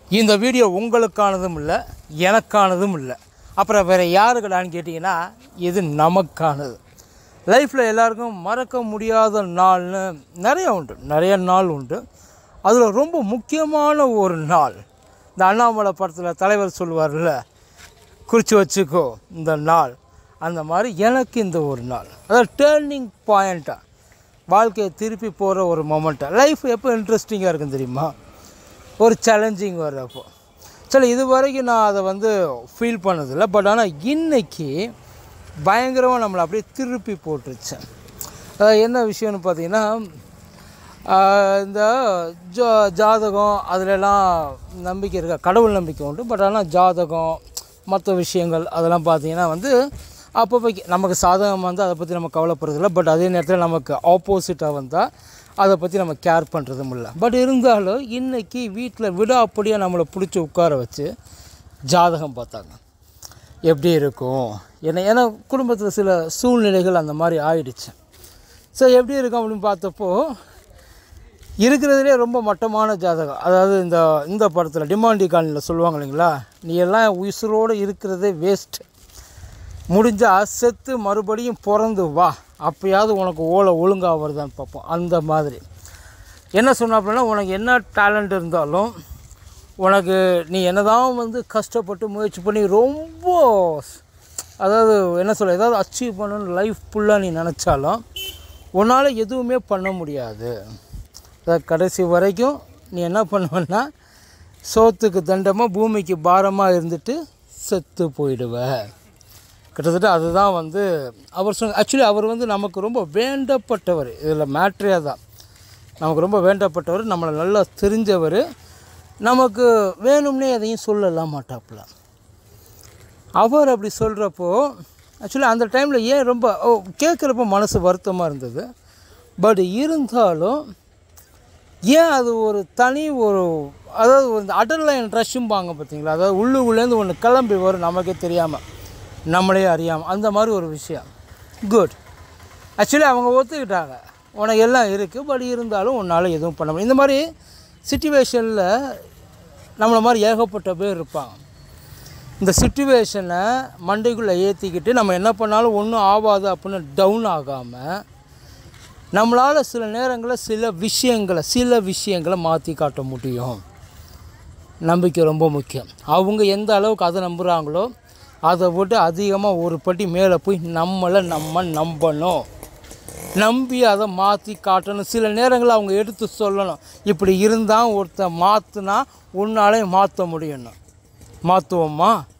இந்த வீடியோ உங்களுக்கானதும் இல்லை எனக்கானதும் இல்லை அப்புறம் வேறு யாருக்கடான்னு கேட்டிங்கன்னா இது நமக்கானது லைஃப்பில் எல்லாருக்கும் மறக்க முடியாத நாள்னு நிறைய உண்டு நிறைய நாள் உண்டு அதில் ரொம்ப முக்கியமான ஒரு நாள் இந்த அண்ணாமலை படத்தில் தலைவர் சொல்லுவார்ல குறித்து வச்சுக்கோ இந்த நாள் அந்த மாதிரி எனக்கு இந்த ஒரு நாள் அதாவது டேர்னிங் பாயிண்ட்டாக வாழ்க்கையை திருப்பி போகிற ஒரு மொமெண்ட்டாக லைஃப் எப்போ இன்ட்ரெஸ்டிங்காக இருக்கும் தெரியுமா ஒரு சேலஞ்சிங் வர்றப்போ சரி இது வரைக்கும் நான் அதை வந்து ஃபீல் பண்ணதில்லை பட் ஆனால் இன்னைக்கு பயங்கரமாக நம்மளை அப்படியே திருப்பி போட்டுருச்சேன் அதாவது என்ன விஷயம்னு பார்த்தீங்கன்னா ஆஹ் இந்த ஜா ஜாதகம் அதிலெல்லாம் நம்பிக்கை இருக்கா கடவுள் நம்பிக்கை உண்டு பட் ஆனால் ஜாதகம் மற்ற விஷயங்கள் அதெல்லாம் பார்த்தீங்கன்னா வந்து அப்பப்போக்கு நமக்கு சாதகமாக இருந்தால் அதை பற்றி நம்ம கவலைப்படுறதில்ல பட் அதே நேரத்தில் நமக்கு ஆப்போசிட்டாக வந்தால் அதை பற்றி நம்ம கேர் பண்ணுறதும் இல்லை பட் இருந்தாலும் இன்றைக்கி வீட்டில் விட அப்படியே நம்மளை பிடிச்சி உட்கார வச்சு ஜாதகம் பார்த்தாங்க எப்படி இருக்கும் ஏன்னா ஏன்னா குடும்பத்தில் சில சூழ்நிலைகள் அந்த மாதிரி ஆயிடுச்சு ஸோ எப்படி இருக்கும் அப்படின்னு பார்த்தப்போ இருக்கிறதுலே ரொம்ப மட்டமான ஜாதகம் அதாவது இந்த இந்த படத்தில் டிமாண்டி காலனியில் சொல்லுவாங்க இல்லைங்களா நீ எல்லாம் உயிரோடு இருக்கிறதே வேஸ்ட் முடிஞ்சால் செத்து மறுபடியும் பிறந்து வா அப்பயாவது உனக்கு ஓலை ஒழுங்காக வருதான்னு பார்ப்போம் அந்த மாதிரி என்ன சொன்னாப்புலன்னா உனக்கு என்ன டேலண்ட் இருந்தாலும் உனக்கு நீ என்னதான் வந்து கஷ்டப்பட்டு முயற்சி பண்ணி ரொம்ப அதாவது என்ன சொல்ல ஏதாவது அச்சீவ் பண்ணணும்னு லைஃப் ஃபுல்லாக நீ நினச்சாலும் உன்னால் எதுவுமே பண்ண முடியாது அதாவது கடைசி வரைக்கும் நீ என்ன பண்ணுவேன்னா சோத்துக்கு தண்டமாக பூமிக்கு பாரமாக இருந்துட்டு செத்து போயிடுவ கிட்டத்தட்ட அதுதான் வந்து அவர் சொன்ன ஆக்சுவலி அவர் வந்து நமக்கு ரொம்ப வேண்டப்பட்டவர் இதில் மேட்ரே தான் நமக்கு ரொம்ப வேண்டப்பட்டவர் நம்மளை நல்லா தெரிஞ்சவர் நமக்கு வேணும்னே எதையும் சொல்லலாம் மாட்டாப்புல அவர் அப்படி சொல்கிறப்போ ஆக்சுவலி அந்த டைமில் ஏன் ரொம்ப ஓ கேட்குறப்போ மனசு வருத்தமாக இருந்தது பட் இருந்தாலும் ஏன் அது ஒரு தனி ஒரு அதாவது ஒரு அடர்லைன் ரஷ்ஷும்பாங்க பார்த்தீங்களா அதாவது உள்ளுக்குள்ளேருந்து ஒன்று கிளம்பி வரும் நமக்கே தெரியாமல் நம்மளே அறியாமல் அந்த மாதிரி ஒரு விஷயம் குட் ஆக்சுவலி அவங்க ஒத்துக்கிட்டாங்க உனக்கு எல்லாம் இருக்குது பட் இருந்தாலும் உன்னால் எதுவும் பண்ண முடியும் இந்த மாதிரி சுச்சுவேஷனில் நம்மளை மாதிரி ஏகப்பட்ட பேர் இருப்பாங்க இந்த சுச்சுவேஷனை மண்டைக்குள்ளே ஏற்றிக்கிட்டு நம்ம என்ன பண்ணாலும் ஒன்றும் ஆகாது அப்படின்னு டவுன் ஆகாமல் நம்மளால் சில நேரங்களில் சில விஷயங்களை சில விஷயங்களை மாற்றி காட்ட முடியும் நம்பிக்கை ரொம்ப முக்கியம் அவங்க எந்த அளவுக்கு அதை நம்புகிறாங்களோ அதை விட்டு அதிகமாக ஒரு படி மேலே போய் நம்மளை நம்ம நம்பணும் நம்பி அதை மாற்றி காட்டணும் சில நேரங்களில் அவங்க எடுத்து சொல்லணும் இப்படி இருந்தால் ஒருத்தன் மாற்றினா உன்னாலே மாற்ற முடியணும் மாற்றுவோமா